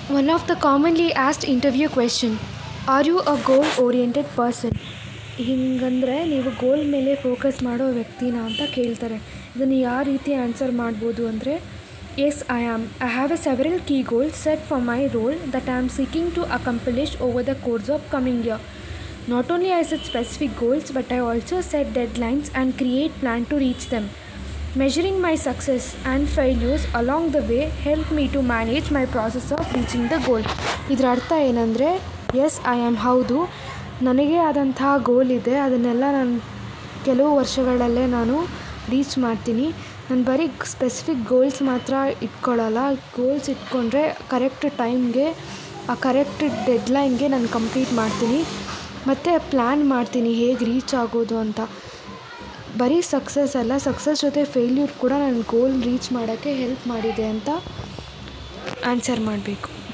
One of the commonly asked interview question are you a goal oriented person ಹಿಂಗಂದರೆ ನೀವು goal ಮೇಲೆ focus ಮಾಡೋ ವ್ಯಕ್ತಿನ ಅಂತ ಕೇಳ್ತಾರೆ ಇದನ್ನು ಯಾವ ರೀತಿ ಆನ್ಸರ್ ಮಾಡ್ಬೋದು ಅಂದರೆ yes I am I have a several key goals set for my role that I am seeking to accomplish over the course of coming year Not only I set specific goals, but I also set deadlines and create plan to reach them. Measuring my success and failures along the way help me to manage my process of reaching the goal. ಇದರ ಅರ್ಥ ಏನಂದರೆ S I am ಹೌದು ನನಗೆ ಆದಂತಹ ಗೋಲ್ ಇದೆ ಅದನ್ನೆಲ್ಲ ನಾನು ಕೆಲವು ವರ್ಷಗಳಲ್ಲೇ ನಾನು ರೀಚ್ ಮಾಡ್ತೀನಿ ನಾನು ಬರೀ ಸ್ಪೆಸಿಫಿಕ್ ಗೋಲ್ಸ್ ಮಾತ್ರ ಇಟ್ಕೊಳ್ಳಲ್ಲ ಗೋಲ್ಸ್ ಇಟ್ಕೊಂಡ್ರೆ ಕರೆಕ್ಟ್ ಟೈಮ್ಗೆ ಆ ಕರೆಕ್ಟ್ ಡೆಡ್ಲೈನ್ಗೆ ನಾನು ಕಂಪ್ಲೀಟ್ ಮಾಡ್ತೀನಿ ಮತ್ತು ಪ್ಲ್ಯಾನ್ ಮಾಡ್ತೀನಿ ಹೇಗೆ ರೀಚ್ ಆಗೋದು ಅಂತ ಬರೀ ಸಕ್ಸಸ್ ಅಲ್ಲ ಸಕ್ಸಸ್ ಜೊತೆ ಫೇಲ್ಯೂರ್ ಕೂಡ ನನ್ನ ಗೋಲ್ ರೀಚ್ ಮಾಡೋಕ್ಕೆ ಹೆಲ್ಪ್ ಮಾಡಿದೆ ಅಂತ ಆನ್ಸರ್ ಮಾಡಬೇಕು